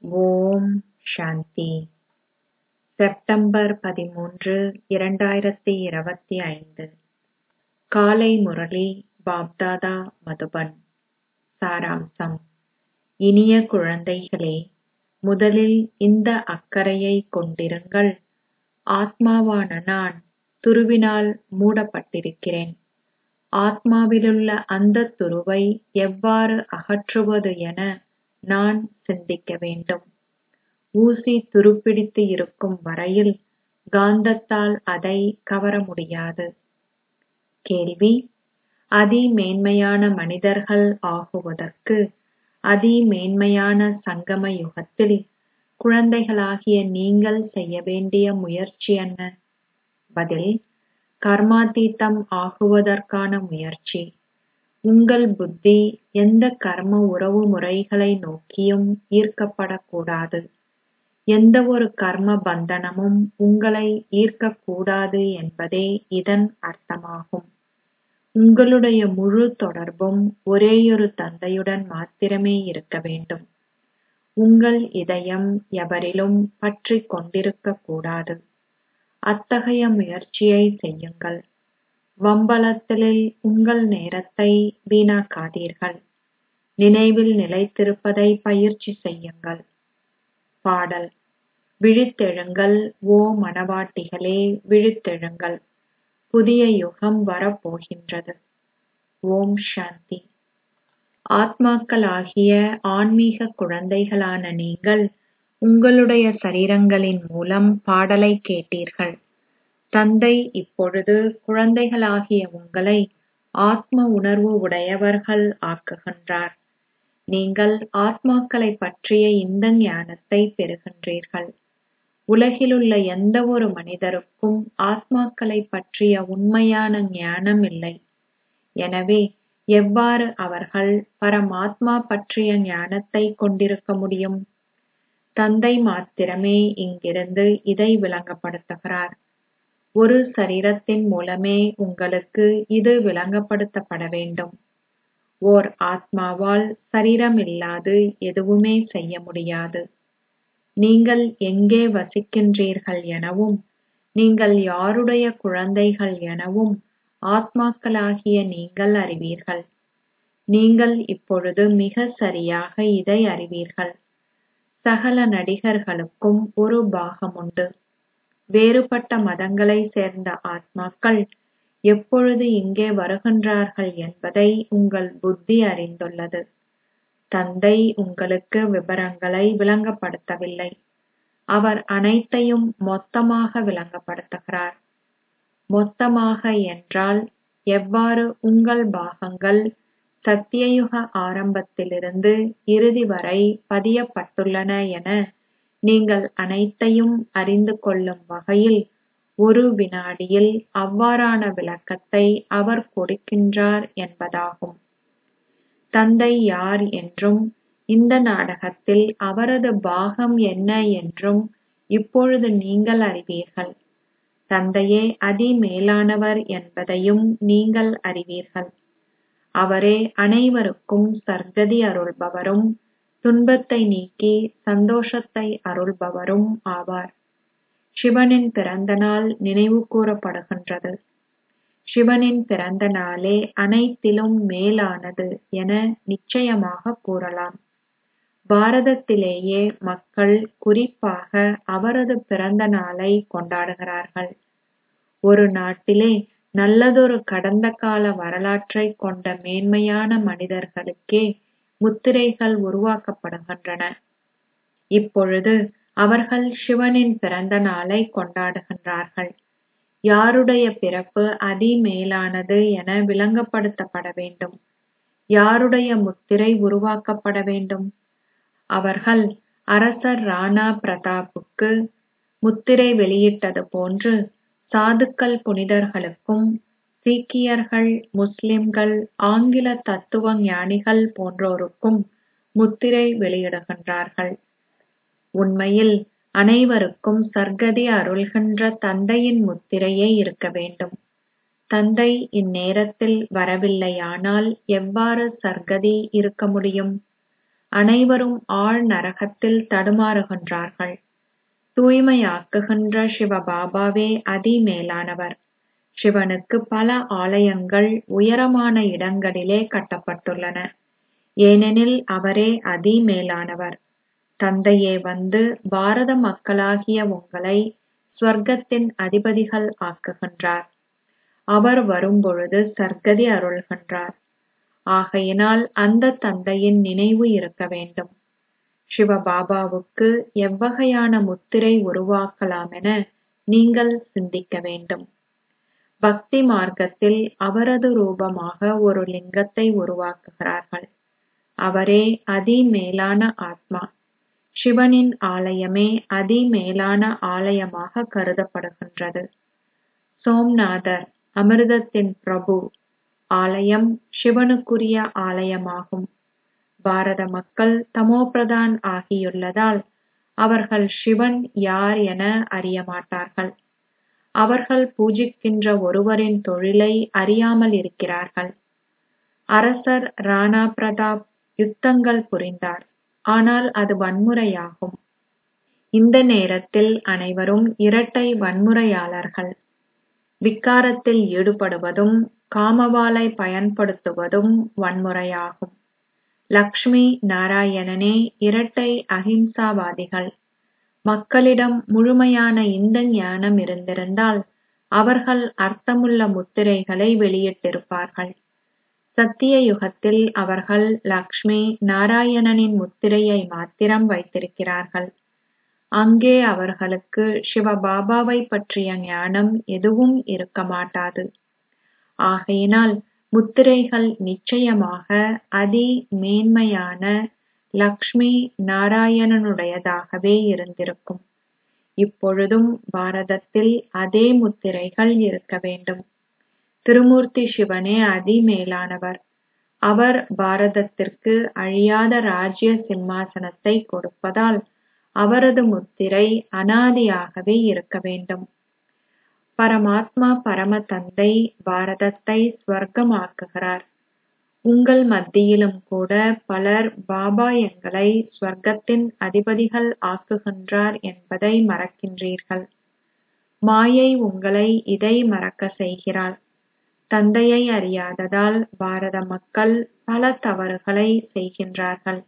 ஓம் சாந்தி September பதிமூன்று இரண்டாயிரத்தி இருபத்தி ஐந்து காலை முரளி பாப்தாதா மதுபன் சாராம்சம் இனிய குழந்தைகளே முதலில் இந்த அக்கறையைக் கொண்டிருங்கள் ஆத்மாவான நான் துருவினால் மூடப்பட்டிருக்கிறேன் ஆத்மாவிலுள்ள அந்தத் துருவை எவ்வாறு அகற்றுவது என நான் சிந்திக்க வேண்டும் ஊசி துருப்பிடித்து இருக்கும் வரையில் காந்தத்தால் அதை கவர முடியாது கேள்வி அதிமேன்மையான மனிதர்கள் ஆகுவதற்கு அதிமேன்மையான சங்கம யுகத்தில் குழந்தைகளாகிய நீங்கள் செய்ய வேண்டிய முயற்சி என்ன பதில் கர்மாதீதம் ஆகுவதற்கான முயற்சி உங்கள் புத்தி எந்த கர்ம உறவு முறைகளை நோக்கியும் ஈர்க்கப்படக்கூடாது எந்தவொரு கர்ம பந்தனமும் உங்களை ஈர்க்கக்கூடாது என்பதே இதன் அர்த்தமாகும் உங்களுடைய முழு தொடர்பும் ஒரேயொரு தந்தையுடன் மாத்திரமே இருக்க வேண்டும் உங்கள் இதயம் எவரிலும் பற்றிக் கொண்டிருக்கக் கூடாது அத்தகைய முயற்சியை செய்யுங்கள் வம்பளத்தலில் உங்கள் நேரத்தை வீணாக்காதீர்கள் நினைவில் நிலைத்திருப்பதை பயிற்சி செய்யுங்கள் பாடல் விழித்தெழுங்கள் ஓ மனவாட்டிகளே விழித்தெழுங்கள் புதிய யுகம் வரப்போகின்றது ஓம் சாந்தி ஆத்மாக்களாகிய ஆன்மீக குழந்தைகளான நீங்கள் உங்களுடைய சரீரங்களின் மூலம் பாடலைக் கேட்டீர்கள் தந்தை இப்பொழுது குழந்தைகளாகிய உங்களை ஆத்ம உணர்வு உடையவர்கள் ஆக்குகின்றார் நீங்கள் ஆத்மாக்களைப் பற்றிய இந்த ஞானத்தை பெறுகின்றீர்கள் உலகிலுள்ள எந்தவொரு மனிதருக்கும் ஆத்மாக்களைப் பற்றிய உண்மையான ஞானம் இல்லை எனவே எவ்வாறு அவர்கள் பரமாத்மா பற்றிய ஞானத்தை கொண்டிருக்க முடியும் தந்தை மாத்திரமே இங்கிருந்து இதை விளங்கப்படுத்துகிறார் ஒரு சரீரத்தின் மூலமே உங்களுக்கு இது விளங்கப்படுத்தப்பட வேண்டும் ஓர் ஆத்மாவால் சரீரமில்லாது எதுவுமே செய்ய முடியாது நீங்கள் எங்கே வசிக்கின்றீர்கள் எனவும் நீங்கள் யாருடைய குழந்தைகள் எனவும் ஆத்மாக்களாகிய நீங்கள் அறிவீர்கள் நீங்கள் இப்பொழுது மிக சரியாக இதை அறிவீர்கள் சகல நடிகர்களுக்கும் ஒரு பாகமுண்டு வேறுபட்ட மதங்களைச் சேர்ந்த ஆத்மாக்கள் எப்பொழுது இங்கே வருகின்றார்கள் என்பதை உங்கள் புத்தி அறிந்துள்ளது தந்தை உங்களுக்கு விபரங்களை விளங்கப்படுத்தவில்லை அவர் அனைத்தையும் மொத்தமாக விளங்கப்படுத்துகிறார் மொத்தமாக என்றால் எவ்வாறு உங்கள் பாகங்கள் சத்தியயுக ஆரம்பத்திலிருந்து இறுதி வரை பதியப்பட்டுள்ளன என நீங்கள் அனைத்தையும் அறிந்து கொள்ளும் வகையில் ஒரு வினாடியில் அவ்வாறான விளக்கத்தை அவர் கொடுக்கின்றார் என்பதாகும் தந்தை யார் என்றும் இந்த நாடகத்தில் அவரது பாகம் என்ன என்றும் இப்பொழுது நீங்கள் அறிவீர்கள் தந்தையே அதிமேலானவர் என்பதையும் நீங்கள் அறிவீர்கள் அவரே அனைவருக்கும் சர்க்கதி அருள்பவரும் துன்பத்தை நீக்கி சந்தோஷத்தை அருள்பவரும் ஆவார் சிவனின் பிறந்த நாள் நினைவு கூறப்படுகின்றது சிவனின் பிறந்த நாளே அனைத்திலும் மேலானது என நிச்சயமாக கூறலாம் பாரதத்திலேயே மக்கள் குறிப்பாக அவரது பிறந்த நாளை கொண்டாடுகிறார்கள் ஒரு நாட்டிலே நல்லதொரு கடந்த கால வரலாற்றை கொண்ட மேன்மையான மனிதர்களுக்கே முத்திரைகள் உருவாக்கப்படுகின்றன இப்பொழுது அவர்கள் சிவனின் பிறந்த நாளை கொண்டாடுகின்றார்கள் யாருடைய பிறப்பு அதிமேலானது என விளங்கப்படுத்தப்பட வேண்டும் யாருடைய முத்திரை உருவாக்கப்பட வேண்டும் அவர்கள் அரசர் ராணா பிரதாப்புக்கு முத்திரை வெளியிட்டது போன்று சாதுக்கள் புனிதர்களுக்கும் சீக்கியர்கள் முஸ்லிம்கள் ஆங்கில தத்துவ ஞானிகள் போன்றோருக்கும் முத்திரை வெளியிடுகின்றார்கள் உண்மையில் அனைவருக்கும் சர்க்கதி அருள்கின்ற தந்தையின் முத்திரையே இருக்க வேண்டும் தந்தை இந்நேரத்தில் வரவில்லையானால் எவ்வாறு சர்க்கதி இருக்க முடியும் அனைவரும் ஆழ் நரகத்தில் தடுமாறுகின்றார்கள் தூய்மையாக்குகின்ற சிவபாபாவே அதிமேலானவர் சிவனுக்கு பல ஆலயங்கள் உயரமான இடங்களிலே கட்டப்பட்டுள்ளன ஏனெனில் அவரே அதிமேலானவர் தந்தையே வந்து பாரத மக்களாகிய உங்களை ஸ்வர்க்கத்தின் அதிபதிகள் ஆக்குகின்றார் அவர் வரும்பொழுது சர்க்கதி அருள்கின்றார் ஆகையினால் அந்த தந்தையின் நினைவு இருக்க வேண்டும் சிவபாபாவுக்கு எவ்வகையான முத்திரை உருவாக்கலாமென நீங்கள் சிந்திக்க வேண்டும் பக்தி மார்க்கத்தில் அவரது ரூபமாக ஒரு லிங்கத்தை உருவாக்குகிறார்கள் அவரே அதிமேலான ஆத்மா சிவனின் ஆலயமே அதிமேலான ஆலயமாக கருதப்படுகின்றது சோம்நாதர் அமிர்தத்தின் பிரபு ஆலயம் சிவனுக்குரிய ஆலயமாகும் பாரத மக்கள் தமோபிரதான் ஆகியுள்ளதால் அவர்கள் சிவன் யார் என அறியமாட்டார்கள் அவர்கள் பூஜிக்கின்ற ஒருவரின் தொழிலை அறியாமல் இருக்கிறார்கள் அரசர் ராணா பிரதாப் யுத்தங்கள் புரிந்தார் ஆனால் அது வன்முறையாகும் இந்த நேரத்தில் அனைவரும் இரட்டை வன்முறையாளர்கள் விக்காரத்தில் ஈடுபடுவதும் காமவாலை பயன்படுத்துவதும் வன்முறையாகும் லக்ஷ்மி நாராயணனே இரட்டை அஹிம்சாவாதிகள் மக்களிடம் முழுமையான இந்த ஞானம் இருந்திருந்தால் அவர்கள் அர்த்தமுள்ள முத்திரைகளை வெளியிட்டிருப்பார்கள் சத்திய யுகத்தில் அவர்கள் லக்ஷ்மி நாராயணனின் முத்திரையை மாத்திரம் வைத்திருக்கிறார்கள் அங்கே அவர்களுக்கு சிவபாபாவை பற்றிய ஞானம் எதுவும் இருக்க மாட்டாது ஆகையினால் முத்திரைகள் நிச்சயமாக அதி மேன்மையான லக்ஷ்மி நாராயணனுடையதாகவே இருந்திருக்கும் இப்பொழுதும் பாரதத்தில் அதே முத்திரைகள் இருக்க வேண்டும் திருமூர்த்தி சிவனே அதிமேலானவர் அவர் பாரதத்திற்கு அழியாத ராஜ்ய சிம்மாசனத்தை கொடுப்பதால் அவரது முத்திரை அனாதியாகவே இருக்க வேண்டும் பரமாத்மா பரம தந்தை பாரதத்தை ஸ்வர்க்கமாக்குகிறார் உங்கள் மத்தியிலும் கூட பலர் பாபா எங்களை ஸ்வர்க்கத்தின் அதிபதிகள் ஆக்குகின்றார் என்பதை மறக்கின்றீர்கள் மாயை உங்களை இதை மறக்க செய்கிறாள் தந்தையை அறியாததால் பாரத மக்கள் பல தவறுகளை செய்கின்றார்கள்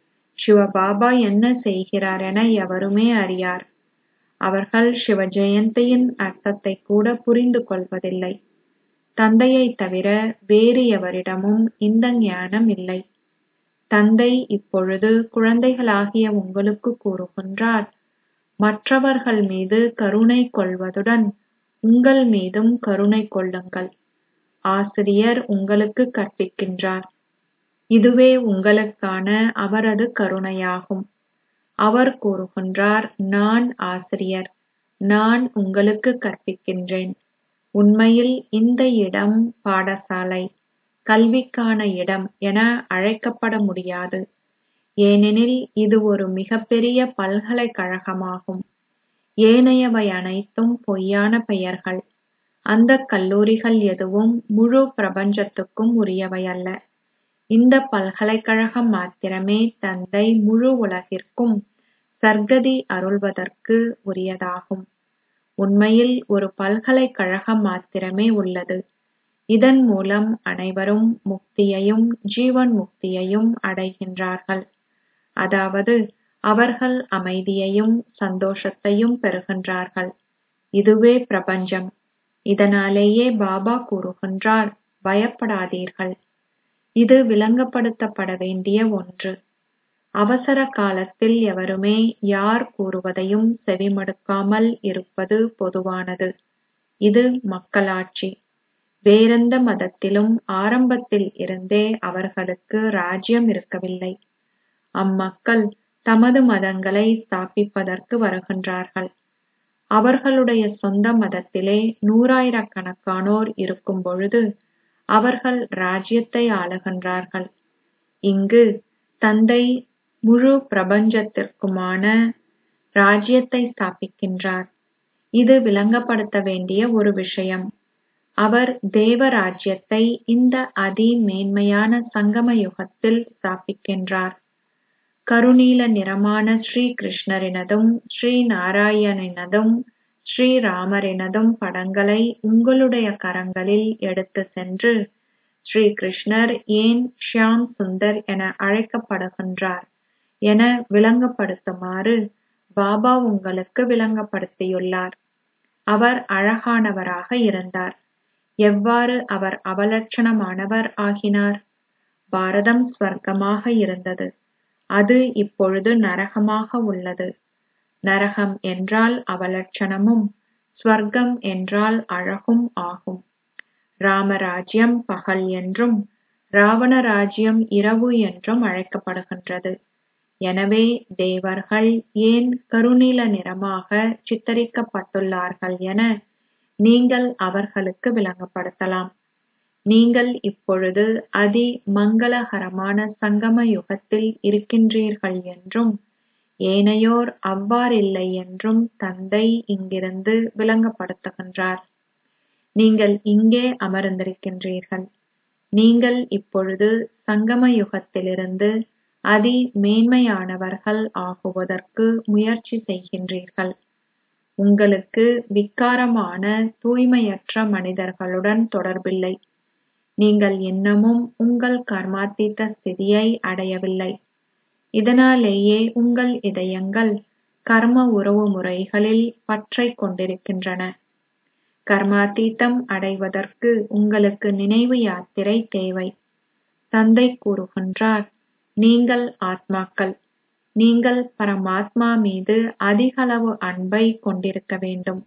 சிவபாபா என்ன செய்கிறார் என எவருமே அறியார் அவர்கள் சிவ ஜெயந்தியின் அர்த்தத்தை கூட புரிந்து கொள்வதில்லை தந்தையை தவிர வேறு எவரிடமும் இந்த ஞானம் இல்லை தந்தை இப்பொழுது குழந்தைகளாகிய உங்களுக்கு கூறுகின்றார் மற்றவர்கள் மீது கருணை கொள்வதுடன் உங்கள் மீதும் கருணை கொள்ளுங்கள் ஆசிரியர் உங்களுக்கு கற்பிக்கின்றார் இதுவே உங்களுக்கான அவரது கருணையாகும் அவர் கூறுகின்றார் நான் ஆசிரியர் நான் உங்களுக்கு கற்பிக்கின்றேன் உண்மையில் இந்த இடம் பாடசாலை கல்விக்கான இடம் என அழைக்கப்பட முடியாது ஏனெனில் இது ஒரு மிகப்பெரிய பல்கலைக்கழகமாகும் ஏனையவை அனைத்தும் பொய்யான பெயர்கள் அந்த கல்லூரிகள் எதுவும் முழு பிரபஞ்சத்துக்கும் உரியவையல்ல இந்த பல்கலைக்கழகம் மாத்திரமே தந்தை முழு உலகிற்கும் சர்க்கதி அருள்வதற்கு உரியதாகும் உண்மையில் ஒரு பல்கலைக்கழகம் மாத்திரமே உள்ளது இதன் மூலம் அனைவரும் முக்தியையும் ஜீவன் முக்தியையும் அடைகின்றார்கள் அதாவது அவர்கள் அமைதியையும் சந்தோஷத்தையும் பெறுகின்றார்கள் இதுவே பிரபஞ்சம் இதனாலேயே பாபா கூறுகின்றார் பயப்படாதீர்கள் இது விளங்கப்படுத்தப்பட வேண்டிய ஒன்று அவசர காலத்தில் எவருமே யார் கூறுவதையும் செவிமடுக்காமல் இருப்பது பொதுவானது இது மக்களாட்சி வேறெந்த மதத்திலும் ஆரம்பத்தில் இருந்தே அவர்களுக்கு ராஜ்யம் இருக்கவில்லை அம்மக்கள் தமது மதங்களை ஸ்தாபிப்பதற்கு வருகின்றார்கள் அவர்களுடைய சொந்த மதத்திலே நூறாயிரக்கணக்கானோர் இருக்கும் பொழுது அவர்கள் ராஜ்யத்தை ஆளுகின்றார்கள் இங்கு தந்தை முழு பிரபஞ்சத்திற்குமான ராஜ்யத்தை ஸ்தாபிக்கின்றார் இது விளங்கப்படுத்த வேண்டிய ஒரு விஷயம் அவர் தேவ ராஜ்யத்தை இந்த அதி மேன்மையான சங்கம யுகத்தில் ஸ்தாபிக்கின்றார் கருநீல நிறமான ஸ்ரீ கிருஷ்ணரினதும் ஸ்ரீ நாராயணனினதும் ஸ்ரீ ராமரினதும் படங்களை உங்களுடைய கரங்களில் எடுத்து சென்று ஸ்ரீ கிருஷ்ணர் ஏன் ஷியாம் சுந்தர் என அழைக்கப்படுகின்றார் என விளங்கப்படுத்துமாறு பாபா உங்களுக்கு விளங்கப்படுத்தியுள்ளார் அவர் அழகானவராக இருந்தார் எவ்வாறு அவர் அவலட்சணமானவர் ஆகினார் பாரதம் ஸ்வர்க்கமாக இருந்தது அது இப்பொழுது நரகமாக உள்ளது நரகம் என்றால் அவலட்சணமும் ஸ்வர்க்கம் என்றால் அழகும் ஆகும் ராமராஜ்யம் பகல் என்றும் ராவண ராஜ்யம் இரவு என்றும் அழைக்கப்படுகின்றது எனவே தேவர்கள் ஏன் கருநீல நிறமாக சித்தரிக்கப்பட்டுள்ளார்கள் என நீங்கள் அவர்களுக்கு விளங்கப்படுத்தலாம் நீங்கள் இப்பொழுது அதி மங்களகரமான சங்கம யுகத்தில் இருக்கின்றீர்கள் என்றும் ஏனையோர் அவ்வாறில்லை என்றும் தந்தை இங்கிருந்து விளங்கப்படுத்துகின்றார் நீங்கள் இங்கே அமர்ந்திருக்கின்றீர்கள் நீங்கள் இப்பொழுது சங்கம யுகத்திலிருந்து அதி மேன்மையானவர்கள் ஆகுவதற்கு முயற்சி செய்கின்றீர்கள் உங்களுக்கு விக்காரமான தூய்மையற்ற மனிதர்களுடன் தொடர்பில்லை நீங்கள் இன்னமும் உங்கள் கர்மாத்தீத ஸ்திதியை அடையவில்லை இதனாலேயே உங்கள் இதயங்கள் கர்ம உறவு முறைகளில் பற்றைக் கொண்டிருக்கின்றன கர்மாத்தீதம் அடைவதற்கு உங்களுக்கு நினைவு யாத்திரை தேவை தந்தை கூறுகின்றார் நீங்கள் ஆத்மாக்கள் நீங்கள் பரமாத்மா மீது அதிகளவு அன்பை கொண்டிருக்க வேண்டும்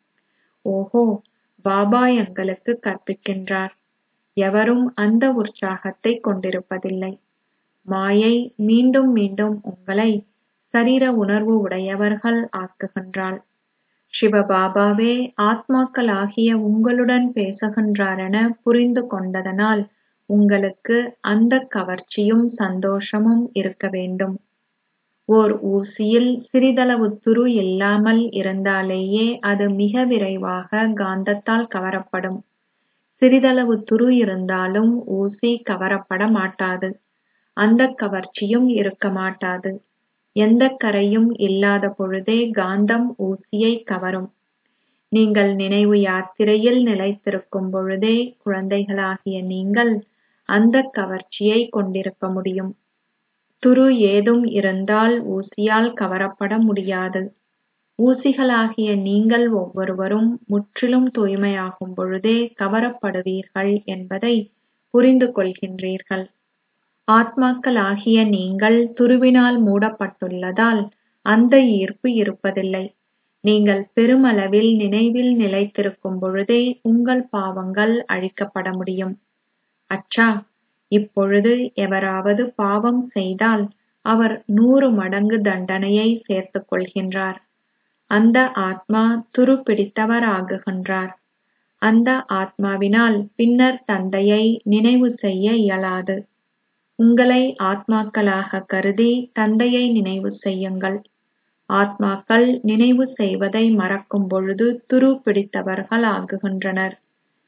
ஓஹோ பாபா எங்களுக்கு கற்பிக்கின்றார் எவரும் அந்த உற்சாகத்தை கொண்டிருப்பதில்லை மாயை மீண்டும் மீண்டும் உங்களை சரீர உணர்வு உடையவர்கள் ஆக்குகின்றாள் சிவபாபாவே ஆத்மாக்களாகிய உங்களுடன் பேசுகின்றாரென புரிந்து கொண்டதனால் உங்களுக்கு அந்த கவர்ச்சியும் சந்தோஷமும் இருக்க வேண்டும் ஓர் ஊசியில் சிறிதளவு துரு இல்லாமல் இருந்தாலேயே அது மிக விரைவாக காந்தத்தால் கவரப்படும் சிறிதளவு துரு இருந்தாலும் ஊசி கவரப்பட மாட்டாது அந்த கவர்ச்சியும் இருக்க மாட்டாது எந்த கரையும் இல்லாத பொழுதே காந்தம் ஊசியை கவரும் நீங்கள் நினைவு யாத்திரையில் நிலைத்திருக்கும் பொழுதே குழந்தைகளாகிய நீங்கள் அந்த கவர்ச்சியை கொண்டிருக்க முடியும் துரு ஏதும் இருந்தால் ஊசியால் கவரப்பட முடியாது ஊசிகளாகிய நீங்கள் ஒவ்வொருவரும் முற்றிலும் தூய்மையாகும் பொழுதே கவரப்படுவீர்கள் என்பதை புரிந்து கொள்கின்றீர்கள் ஆத்மாக்களாகிய நீங்கள் துருவினால் மூடப்பட்டுள்ளதால் அந்த ஈர்ப்பு இருப்பதில்லை நீங்கள் பெருமளவில் நினைவில் நிலைத்திருக்கும் பொழுதே உங்கள் பாவங்கள் அழிக்கப்பட முடியும் அச்சா இப்பொழுது எவராவது பாவம் செய்தால் அவர் நூறு மடங்கு தண்டனையை சேர்த்துக் கொள்கின்றார் அந்த ஆத்மா துரு பிடித்தவர் ஆகுகின்றார் அந்த ஆத்மாவினால் பின்னர் தந்தையை நினைவு செய்ய இயலாது உங்களை ஆத்மாக்களாக கருதி தந்தையை நினைவு செய்யுங்கள் ஆத்மாக்கள் நினைவு செய்வதை மறக்கும் பொழுது துரு பிடித்தவர்கள் ஆகுகின்றனர்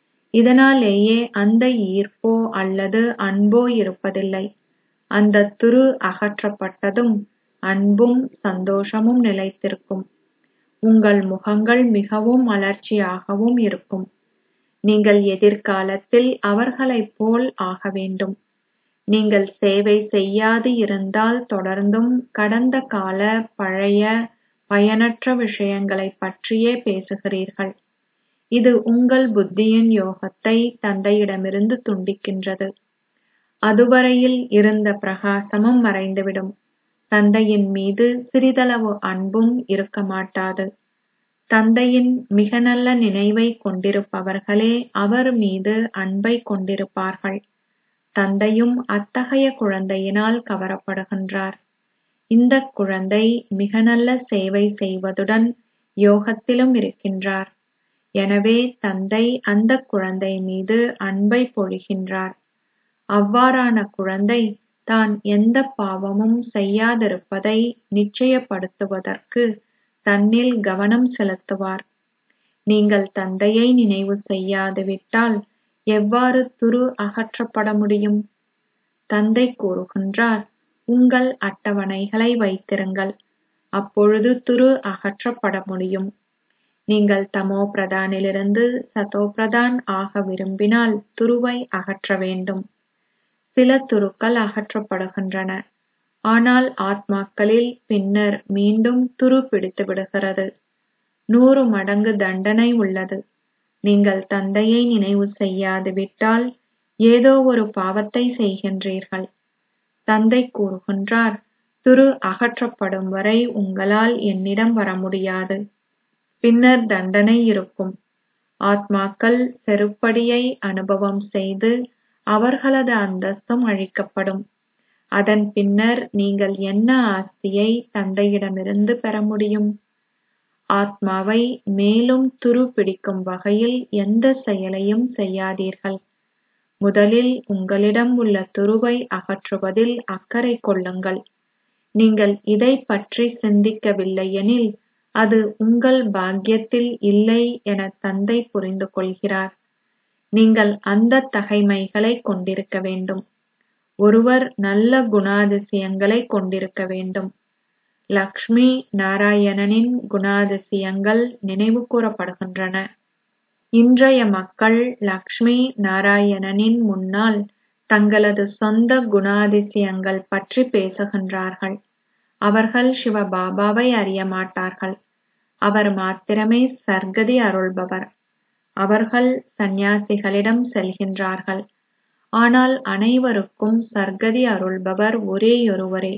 இதனாலேயே அந்த ஈர்ப்போ அல்லது அன்போ இருப்பதில்லை அந்த துரு அகற்றப்பட்டதும் அன்பும் சந்தோஷமும் நிலைத்திருக்கும் உங்கள் முகங்கள் மிகவும் மலர்ச்சியாகவும் இருக்கும் நீங்கள் எதிர்காலத்தில் அவர்களைப் போல் ஆக வேண்டும் நீங்கள் சேவை செய்யாது இருந்தால் தொடர்ந்தும் கடந்த கால பழைய பயனற்ற விஷயங்களைப் பற்றியே பேசுகிறீர்கள் இது உங்கள் புத்தியின் யோகத்தை தந்தையிடமிருந்து துண்டிக்கின்றது அதுவரையில் இருந்த பிரகாசமும் மறைந்துவிடும் தந்தையின் மீது சிறிதளவு அன்பும் இருக்க மாட்டாது தந்தையின் மிக நல்ல நினைவை கொண்டிருப்பவர்களே அவர் மீது அன்பை கொண்டிருப்பார்கள் தந்தையும் அத்தகைய குழந்தையினால் கவரப்படுகின்றார் இந்த குழந்தை மிக நல்ல சேவை செய்வதுடன் யோகத்திலும் இருக்கின்றார் எனவே தந்தை அந்த குழந்தை மீது அன்பை பொழிகின்றார் அவ்வாறான குழந்தை தான் எந்த பாவமும் செய்யாதிருப்பதை நிச்சயப்படுத்துவதற்கு தன்னில் கவனம் செலுத்துவார் நீங்கள் தந்தையை நினைவு செய்யாது விட்டால் எவ்வாறு துரு அகற்றப்பட முடியும் தந்தை கூறுகின்றார் உங்கள் அட்டவணைகளை வைத்திருங்கள் அப்பொழுது துரு அகற்றப்பட முடியும் நீங்கள் தமோ பிரதானிலிருந்து சதோ பிரதான் ஆக விரும்பினால் துருவை அகற்ற வேண்டும் சில துருக்கள் அகற்றப்படுகின்றன ஆனால் ஆத்மாக்களில் பின்னர் மீண்டும் துரு பிடித்து விடுகிறது நூறு மடங்கு தண்டனை உள்ளது நீங்கள் தந்தையை நினைவு செய்யாது விட்டால் ஏதோ ஒரு பாவத்தை செய்கின்றீர்கள் தந்தை கூறுகின்றார் துரு அகற்றப்படும் வரை உங்களால் என்னிடம் வர முடியாது பின்னர் தண்டனை இருக்கும் ஆத்மாக்கள் செருப்படியை அனுபவம் செய்து அவர்களது அந்தஸ்தும் அழிக்கப்படும் அதன் பின்னர் நீங்கள் என்ன ஆஸ்தியை தந்தையிடமிருந்து பெற முடியும் ஆத்மாவை மேலும் துரு பிடிக்கும் வகையில் எந்த செயலையும் செய்யாதீர்கள் முதலில் உங்களிடம் உள்ள துருவை அகற்றுவதில் அக்கறை கொள்ளுங்கள் நீங்கள் இதை பற்றி சிந்திக்கவில்லையெனில் அது உங்கள் பாக்கியத்தில் இல்லை என தந்தை புரிந்து கொள்கிறார் நீங்கள் அந்த தகைமைகளை கொண்டிருக்க வேண்டும் ஒருவர் நல்ல குணாதிசயங்களை கொண்டிருக்க வேண்டும் லக்ஷ்மி நாராயணனின் குணாதிசயங்கள் நினைவு கூறப்படுகின்றன இன்றைய மக்கள் லக்ஷ்மி நாராயணனின் முன்னால் தங்களது சொந்த குணாதிசயங்கள் பற்றி பேசுகின்றார்கள் அவர்கள் சிவ பாபாவை அறிய மாட்டார்கள் அவர் மாத்திரமே சர்க்கதி அருள்பவர் அவர்கள் சந்நியாசிகளிடம் செல்கின்றார்கள் ஆனால் அனைவருக்கும் சர்க்கதி அருள்பவர் ஒரேயொருவரே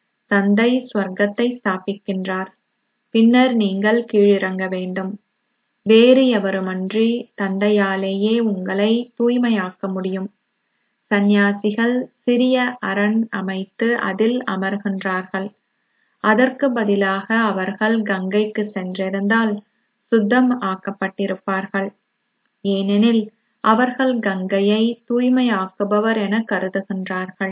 தந்தை ஸ்வர்க்கத்தை ஸ்தாபிக்கின்றார் பின்னர் நீங்கள் கீழிறங்க வேண்டும் வேறு எவருமன்றி தந்தையாலேயே உங்களை தூய்மையாக்க முடியும் சந்நியாசிகள் சிறிய அரண் அமைத்து அதில் அமர்கின்றார்கள் அதற்கு பதிலாக அவர்கள் கங்கைக்கு சென்றிருந்தால் சுத்தம் ஆக்கப்பட்டிருப்பார்கள் ஏனெனில் அவர்கள் கங்கையை தூய்மையாக்குபவர் என கருதுகின்றார்கள்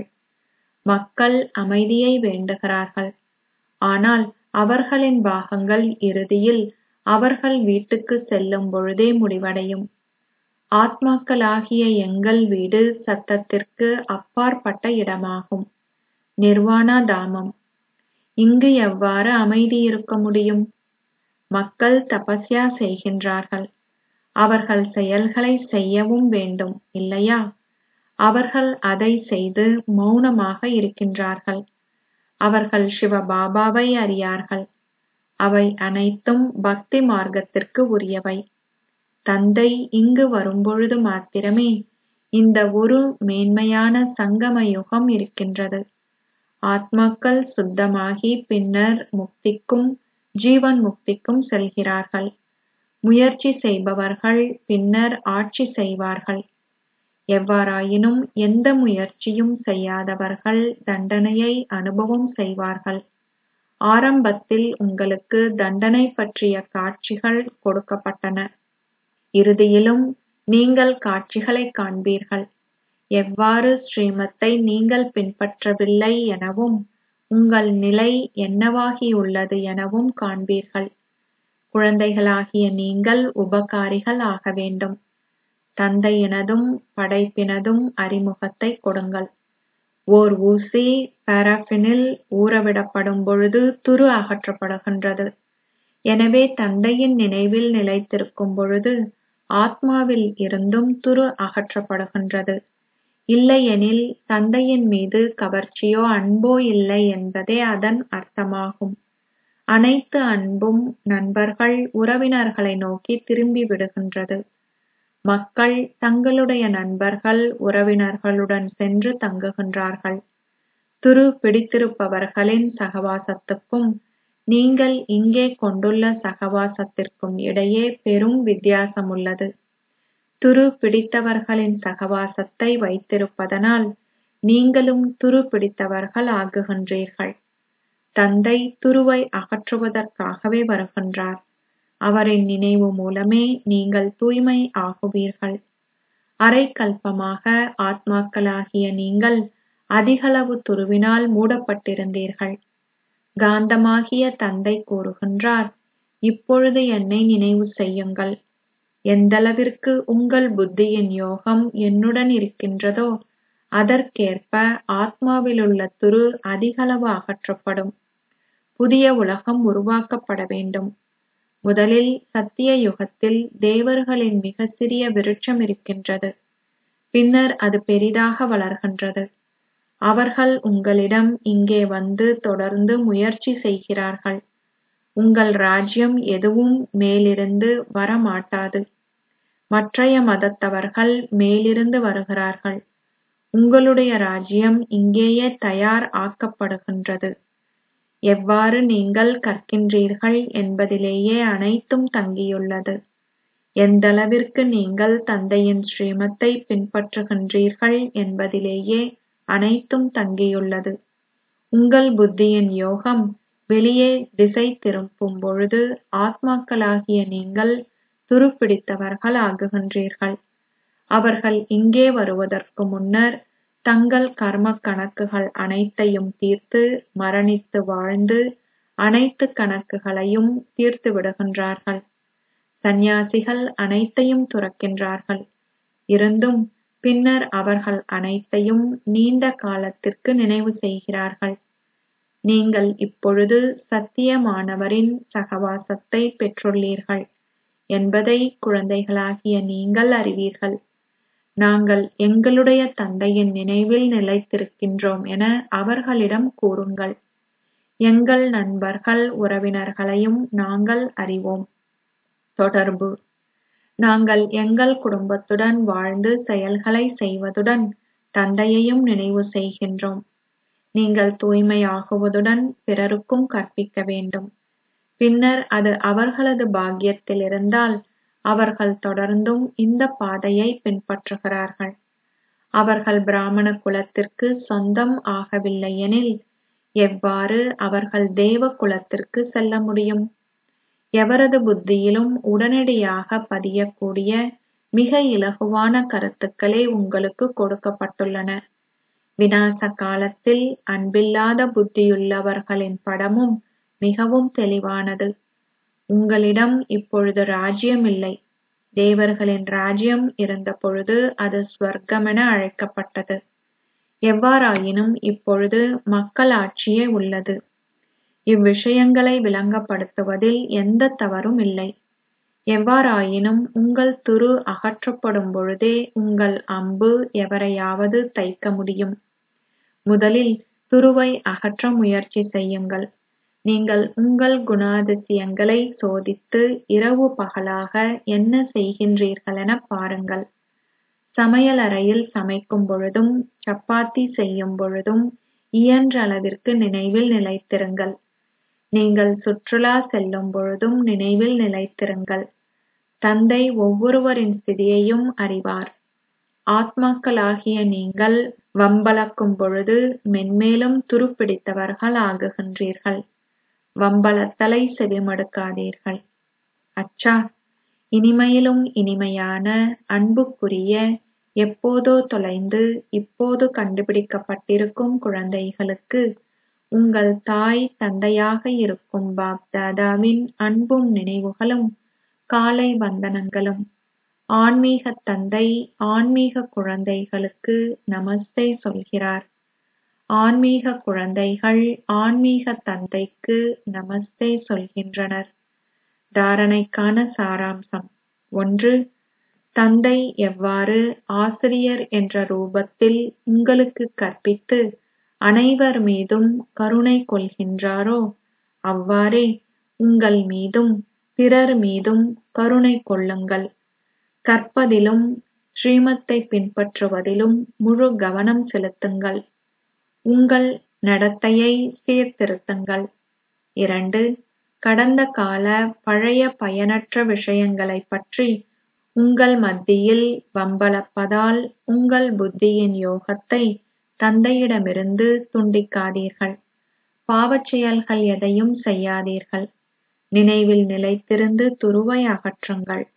மக்கள் அமைதியை வேண்டுகிறார்கள் ஆனால் அவர்களின் பாகங்கள் இறுதியில் அவர்கள் வீட்டுக்கு செல்லும் பொழுதே முடிவடையும் ஆத்மாக்களாகிய எங்கள் வீடு சத்தத்திற்கு அப்பாற்பட்ட இடமாகும் நிர்வாணா தாமம் இங்கு எவ்வாறு அமைதி இருக்க முடியும் மக்கள் தபஸ்யா செய்கின்றார்கள் அவர்கள் செயல்களை செய்யவும் வேண்டும் இல்லையா அவர்கள் அதை செய்து மௌனமாக இருக்கின்றார்கள் அவர்கள் சிவ பாபாவை அறியார்கள் அவை அனைத்தும் பக்தி மார்க்கத்திற்கு உரியவை தந்தை இங்கு வரும்பொழுது மாத்திரமே இந்த ஒரு மேன்மையான சங்கம யுகம் இருக்கின்றது ஆத்மாக்கள் சுத்தமாகி பின்னர் முக்திக்கும் ஜீவன் முக்திக்கும் செல்கிறார்கள் முயற்சி செய்பவர்கள் பின்னர் ஆட்சி செய்வார்கள் எவ்வாறாயினும் எந்த முயற்சியும் செய்யாதவர்கள் தண்டனையை அனுபவம் செய்வார்கள் ஆரம்பத்தில் உங்களுக்கு தண்டனை பற்றிய காட்சிகள் கொடுக்கப்பட்டன இறுதியிலும் நீங்கள் காட்சிகளை காண்பீர்கள் எவ்வாறு ஸ்ரீமத்தை நீங்கள் பின்பற்றவில்லை எனவும் உங்கள் நிலை என்னவாகியுள்ளது எனவும் காண்பீர்கள் குழந்தைகளாகிய நீங்கள் உபகாரிகள் ஆக வேண்டும் தந்தையினதும் படைப்பினதும் அறிமுகத்தை கொடுங்கள் ஓர் ஊசி பாராஃபினில் ஊறவிடப்படும் பொழுது துரு அகற்றப்படுகின்றது எனவே தந்தையின் நினைவில் நிலைத்திருக்கும் பொழுது ஆத்மாவில் இருந்தும் துரு அகற்றப்படுகின்றது இல்லையெனில் தந்தையின் மீது கவர்ச்சியோ அன்போ இல்லை என்பதே அதன் அர்த்தமாகும் அனைத்து அன்பும் நண்பர்கள் உறவினர்களை நோக்கி திரும்பி விடுகின்றது மக்கள் தங்களுடைய நண்பர்கள் உறவினர்களுடன் சென்று தங்குகின்றார்கள் துரு பிடித்திருப்பவர்களின் சகவாசத்துக்கும் நீங்கள் இங்கே கொண்டுள்ள சகவாசத்திற்கும் இடையே பெரும் வித்தியாசம் உள்ளது துரு பிடித்தவர்களின் சகவாசத்தை வைத்திருப்பதனால் நீங்களும் துரு பிடித்தவர்கள் ஆகுகின்றீர்கள் தந்தை துருவை அகற்றுவதற்காகவே வருகின்றார் அவரின் நினைவு மூலமே நீங்கள் தூய்மை ஆகுவீர்கள் அரை கல்பமாக ஆத்மாக்களாகிய நீங்கள் அதிகளவு துருவினால் மூடப்பட்டிருந்தீர்கள் காந்தமாகிய தந்தை கூறுகின்றார் இப்பொழுது என்னை நினைவு செய்யுங்கள் எந்தளவிற்கு உங்கள் புத்தியின் யோகம் என்னுடன் இருக்கின்றதோ அதற்கேற்ப ஆத்மாவிலுள்ள துரு அதிகளவு அகற்றப்படும் புதிய உலகம் உருவாக்கப்பட வேண்டும் முதலில் சத்திய யுகத்தில் தேவர்களின் மிக சிறிய விருட்சம் இருக்கின்றது பின்னர் அது பெரிதாக வளர்கின்றது அவர்கள் உங்களிடம் இங்கே வந்து தொடர்ந்து முயற்சி செய்கிறார்கள் உங்கள் ராஜ்யம் எதுவும் மேலிருந்து வரமாட்டாது மற்றைய மதத்தவர்கள் மேலிருந்து வருகிறார்கள் உங்களுடைய ராஜ்யம் இங்கேயே தயார் ஆக்கப்படுகின்றது எவ்வாறு நீங்கள் கற்கின்றீர்கள் என்பதிலேயே அனைத்தும் தங்கியுள்ளது எந்தளவிற்கு நீங்கள் தந்தையின் ஸ்ரீமத்தை பின்பற்றுகின்றீர்கள் என்பதிலேயே அனைத்தும் தங்கியுள்ளது உங்கள் புத்தியின் யோகம் வெளியே திசை திருப்பும் பொழுது ஆத்மாக்களாகிய நீங்கள் துருப்பிடித்தவர்கள் ஆகுகின்றீர்கள் அவர்கள் இங்கே வருவதற்கு முன்னர் தங்கள் கர்ம கணக்குகள் அனைத்தையும் தீர்த்து மரணித்து வாழ்ந்து அனைத்து கணக்குகளையும் தீர்த்து விடுகின்றார்கள் சந்நியாசிகள் அனைத்தையும் துறக்கின்றார்கள் இருந்தும் பின்னர் அவர்கள் அனைத்தையும் நீண்ட காலத்திற்கு நினைவு செய்கிறார்கள் நீங்கள் இப்பொழுது சத்தியமானவரின் சகவாசத்தை பெற்றுள்ளீர்கள் என்பதை குழந்தைகளாகிய நீங்கள் அறிவீர்கள் நாங்கள் எங்களுடைய தந்தையின் நினைவில் நிலைத்திருக்கின்றோம் என அவர்களிடம் கூறுங்கள் எங்கள் நண்பர்கள் உறவினர்களையும் நாங்கள் அறிவோம் தொடர்பு நாங்கள் எங்கள் குடும்பத்துடன் வாழ்ந்து செயல்களை செய்வதுடன் தந்தையையும் நினைவு செய்கின்றோம் நீங்கள் தூய்மையாகுவதுடன் பிறருக்கும் கற்பிக்க வேண்டும் பின்னர் அது அவர்களது பாக்கியத்தில் இருந்தால் அவர்கள் தொடர்ந்தும் இந்த பாதையை பின்பற்றுகிறார்கள் அவர்கள் பிராமண குலத்திற்கு சொந்தம் ஆகவில்லை எனில் எவ்வாறு அவர்கள் தேவ குலத்திற்கு செல்ல முடியும் எவரது புத்தியிலும் உடனடியாக பதியக்கூடிய மிக இலகுவான கருத்துக்களே உங்களுக்கு கொடுக்கப்பட்டுள்ளன விநாச காலத்தில் அன்பில்லாத புத்தியுள்ளவர்களின் படமும் மிகவும் தெளிவானது உங்களிடம் இப்பொழுது ராஜ்யம் இல்லை தேவர்களின் ராஜ்யம் இருந்த பொழுது அது ஸ்வர்க்கமென அழைக்கப்பட்டது எவ்வாறாயினும் இப்பொழுது மக்களாட்சியே உள்ளது இவ்விஷயங்களை விளங்கப்படுத்துவதில் எந்த தவறும் இல்லை எவ்வாறாயினும் உங்கள் துரு அகற்றப்படும் பொழுதே உங்கள் அம்பு எவரையாவது தைக்க முடியும் முதலில் துருவை அகற்ற முயற்சி செய்யுங்கள் நீங்கள் உங்கள் குணாதிசயங்களை சோதித்து இரவு பகலாக என்ன செய்கின்றீர்களென பாருங்கள் சமையலறையில் சமைக்கும் பொழுதும் சப்பாத்தி செய்யும் பொழுதும் இயன்ற அளவிற்கு நினைவில் நிலைத்திருங்கள் நீங்கள் சுற்றுலா செல்லும் பொழுதும் நினைவில் நிலைத்திருங்கள் தந்தை ஒவ்வொருவரின் ஸ்திதியையும் அறிவார் ஆத்மாக்களாகிய நீங்கள் வம்பளக்கும் பொழுது மென்மேலும் துருப்பிடித்தவர்கள் ஆகுகின்றீர்கள் வம்பளத்தலை செவிமடுக்காதீர்கள் அச்சா இனிமையிலும் இனிமையான அன்புக்குரிய எப்போதோ தொலைந்து இப்போது கண்டுபிடிக்கப்பட்டிருக்கும் குழந்தைகளுக்கு உங்கள் தாய் தந்தையாக இருக்கும் பாப் தாதாவின் அன்பும் நினைவுகளும் காலை வந்தனங்களும் ஆன்மீக தந்தை ஆன்மீக குழந்தைகளுக்கு நமஸ்தே சொல்கிறார் ஆன்மீக குழந்தைகள் ஆன்மீக தந்தைக்கு நமஸ்தே சொல்கின்றனர் தாரணைக்கான சாராம்சம் ஒன்று தந்தை எவ்வாறு ஆசிரியர் என்ற ரூபத்தில் உங்களுக்கு கற்பித்து அனைவர் மீதும் கருணை கொள்கின்றாரோ அவ்வாறே உங்கள் மீதும் பிறர் மீதும் கருணை கொள்ளுங்கள் கற்பதிலும் ஸ்ரீமத்தை பின்பற்றுவதிலும் முழு கவனம் செலுத்துங்கள் உங்கள் நடத்தையை சீர்திருத்துங்கள் இரண்டு கடந்த கால பழைய பயனற்ற விஷயங்களைப் பற்றி உங்கள் மத்தியில் வம்பளப்பதால் உங்கள் புத்தியின் யோகத்தை தந்தையிடமிருந்து துண்டிக்காதீர்கள் பாவச் செயல்கள் எதையும் செய்யாதீர்கள் நினைவில் நிலைத்திருந்து துருவை அகற்றுங்கள்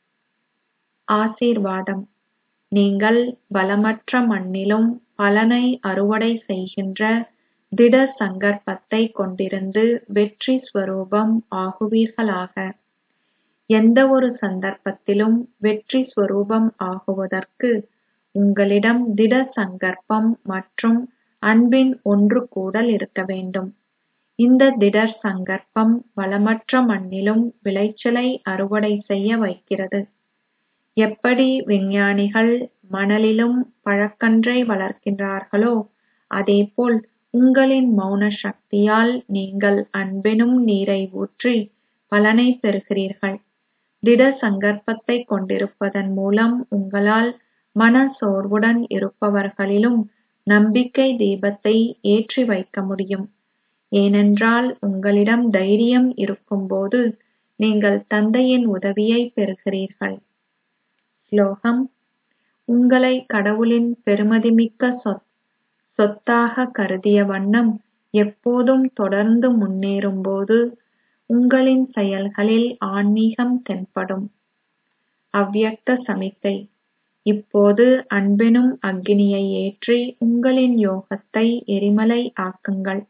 ஆசீர்வாதம் நீங்கள் பலமற்ற மண்ணிலும் பலனை அறுவடை செய்கின்ற திட சங்கற்பத்தை கொண்டிருந்து வெற்றி ஸ்வரூபம் ஆகுவீர்களாக எந்த ஒரு சந்தர்ப்பத்திலும் வெற்றி ஸ்வரூபம் ஆகுவதற்கு உங்களிடம் திட சங்கற்பம் மற்றும் அன்பின் ஒன்று கூடல் இருக்க வேண்டும் இந்த திடர் சங்கற்பம் வளமற்ற மண்ணிலும் விளைச்சலை அறுவடை செய்ய வைக்கிறது எப்படி விஞ்ஞானிகள் மணலிலும் பழக்கன்றை வளர்க்கின்றார்களோ அதேபோல் உங்களின் மௌன சக்தியால் நீங்கள் அன்பெனும் நீரை ஊற்றி பலனை பெறுகிறீர்கள் திட சங்கற்பத்தை கொண்டிருப்பதன் மூலம் உங்களால் மன சோர்வுடன் இருப்பவர்களிலும் நம்பிக்கை தீபத்தை ஏற்றி வைக்க முடியும் ஏனென்றால் உங்களிடம் தைரியம் இருக்கும்போது நீங்கள் தந்தையின் உதவியை பெறுகிறீர்கள் ஸ்லோகம் உங்களை கடவுளின் பெருமதிமிக்க சொத் சொத்தாக கருதிய வண்ணம் எப்போதும் தொடர்ந்து முன்னேறும்போது உங்களின் செயல்களில் ஆன்மீகம் தென்படும் அவ்யக்த சமிக்கை இப்போது அன்பெனும் அக்கினியை ஏற்றி உங்களின் யோகத்தை எரிமலை ஆக்குங்கள்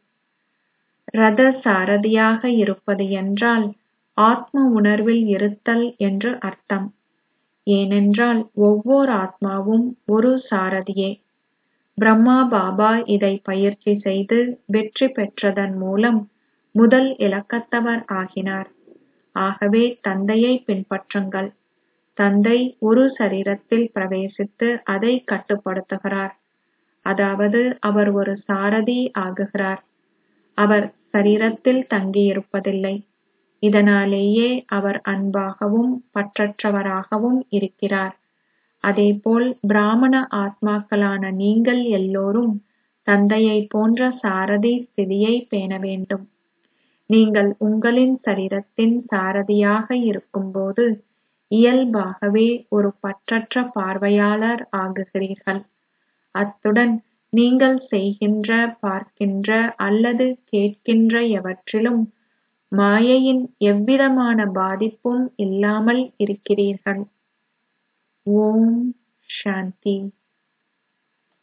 ரத சாரதியாக இருப்பது என்றால் ஆத்ம உணர்வில் இருத்தல் என்று அர்த்தம் ஏனென்றால் ஒவ்வொரு ஆத்மாவும் ஒரு சாரதியே பிரம்மா பாபா இதை பயிற்சி செய்து வெற்றி பெற்றதன் மூலம் முதல் இலக்கத்தவர் ஆகினார் ஆகவே தந்தையை பின்பற்றுங்கள் தந்தை ஒரு சரீரத்தில் பிரவேசித்து அதை கட்டுப்படுத்துகிறார் அதாவது அவர் ஒரு சாரதி ஆகுகிறார் அவர் சரீரத்தில் தங்கியிருப்பதில்லை இதனாலேயே அவர் அன்பாகவும் பற்றற்றவராகவும் இருக்கிறார் அதேபோல் பிராமண ஆத்மாக்களான நீங்கள் எல்லோரும் தந்தையை போன்ற சாரதி ஸ்திதியை பேண வேண்டும் நீங்கள் உங்களின் சரீரத்தின் சாரதியாக இருக்கும்போது இயல்பாகவே ஒரு பற்றற்ற பார்வையாளர் ஆகுகிறீர்கள் அத்துடன் நீங்கள் செய்கின்ற பார்க்கின்ற அல்லது கேட்கின்ற எவற்றிலும் மாயையின் எவ்விதமான பாதிப்பும் இல்லாமல் இருக்கிறீர்கள் ஓம் சாந்தி